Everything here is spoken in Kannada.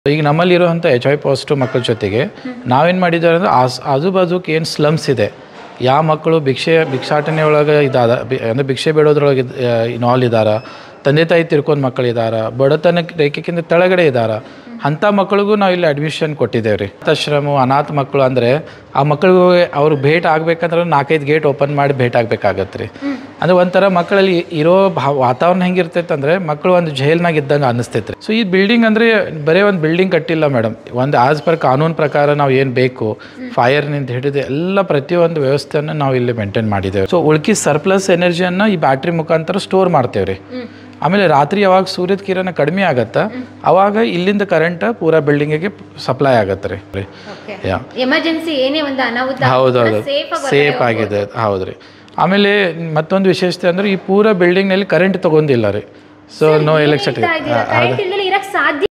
ಈಗ ನಮ್ಮಲ್ಲಿ ಇರುವಂಥ ಎಚ್ ಐ ಪಾಸಿಟಿವ್ ಮಕ್ಕಳ ಜೊತೆಗೆ ನಾವೇನು ಮಾಡಿದ್ದಾರೆ ಅಂದರೆ ಆಸ್ ಆಜು ಬಾಜುಕ್ ಏನು ಸ್ಲಮ್ಸ್ ಇದೆ ಯಾವ ಮಕ್ಕಳು ಭಿಕ್ಷೆ ಭಿಕ್ಷಾಟನೆ ಒಳಗೆ ಇದಾದ ಬಿ- ಅಂದ್ರೆ ಭಿಕ್ಷೆ ಬೇಡೋದ್ರೊಳಗೆ ಇನ್ವಾಲ್ವ್ ಇದ್ದಾರ ತಂದೆ ತಾಯಿ ತಿರ್ಕೊಂಡ್ ಮಕ್ಕಳು ಇದ್ದಾರ ಬಡತನ ರೇಖೆಗಿಂತ ಕೆಳಗಡೆ ಇದ್ದಾರ ಅಂಥ ಮಕ್ಕಳಿಗೂ ನಾವು ಇಲ್ಲಿ ಅಡ್ಮಿಷನ್ ಕೊಟ್ಟಿದ್ದೇವೆ ರೀ ಆಶ್ರಮ ಅನಾಥ ಮಕ್ಕಳು ಅಂದರೆ ಆ ಮಕ್ಕಳಿಗೂ ಅವ್ರು ಭೇಟ್ ಆಗ್ಬೇಕಂದ್ರೆ ನಾಲ್ಕೈದು ಗೇಟ್ ಓಪನ್ ಮಾಡಿ ಭೇಟ್ ಆಗ್ಬೇಕಾಗತ್ತೆ ರೀ ಅಂದ್ರೆ ಒಂಥರ ಮಕ್ಕಳಲ್ಲಿ ಇರೋ ಭಾ ವಾತಾವರಣ ಹೆಂಗಿರ್ತೈತೆ ಅಂದರೆ ಮಕ್ಕಳು ಒಂದು ಜೈಲ್ನಾಗ ಇದ್ದಂಗೆ ಅನಿಸ್ತೈತೆ ಸೊ ಈ ಬಿಲ್ಡಿಂಗ್ ಅಂದರೆ ಬರೀ ಒಂದು ಬಿಲ್ಡಿಂಗ್ ಕಟ್ಟಿಲ್ಲ ಮೇಡಮ್ ಒಂದು ಆಸ್ ಪರ್ ಕಾನೂನು ಪ್ರಕಾರ ನಾವು ಏನು ಬೇಕು ಫೈರ್ನಿಂದ ಹಿಡಿದು ಎಲ್ಲ ಪ್ರತಿಯೊಂದು ವ್ಯವಸ್ಥೆಯನ್ನು ನಾವು ಇಲ್ಲಿ ಮೇಂಟೈನ್ ಮಾಡಿದ್ದೇವೆ ಸೊ ಉಳ್ಕಿ ಸರ್ಪ್ಲಸ್ ಎನರ್ಜಿಯನ್ನು ಈ ಬ್ಯಾಟ್ರಿ ಮುಖಾಂತರ ಸ್ಟೋರ್ ಮಾಡ್ತೇವೆ ರೀ ಆಮೇಲೆ ರಾತ್ರಿ ಯಾವಾಗ ಸೂರ್ಯದ ಕಿರಣ ಕಡಿಮೆ ಆಗತ್ತಾ ಅವಾಗ ಇಲ್ಲಿಂದ ಕರೆಂಟ್ ಪೂರಾ ಬಿಲ್ಡಿಂಗಿಗೆ ಸಪ್ಲೈ ಆಗತ್ತೆ ರೀ ರೀ ಓಕೆ ಯಾ ಎಮರ್ಜೆನ್ಸಿ ಏನೇ ಒಂದು ಅನಾಹುತ ಹೌದೌದು ಸೇಫ್ ಸೇಫ್ ಆಗಿದೆ ಹೌದು ರೀ ಆಮೇಲೆ ಮತ್ತೊಂದು ವಿಶೇಷತೆ ಅಂದ್ರೆ ಈ ಪೂರಾ ಬಿಲ್ಡಿಂಗ್ನಲ್ಲಿ ಕರೆಂಟ್ ತಗೊಂಡಿಲ್ಲ ರೀ ಸೊ ನೋ ಎಲೆಕ್ಟ್ರಿಸಿಟಿ ಕರೆಂಟ್ ಇಲ್ಲದೆ ಇರಕ್ ಸಾಧ್ಯ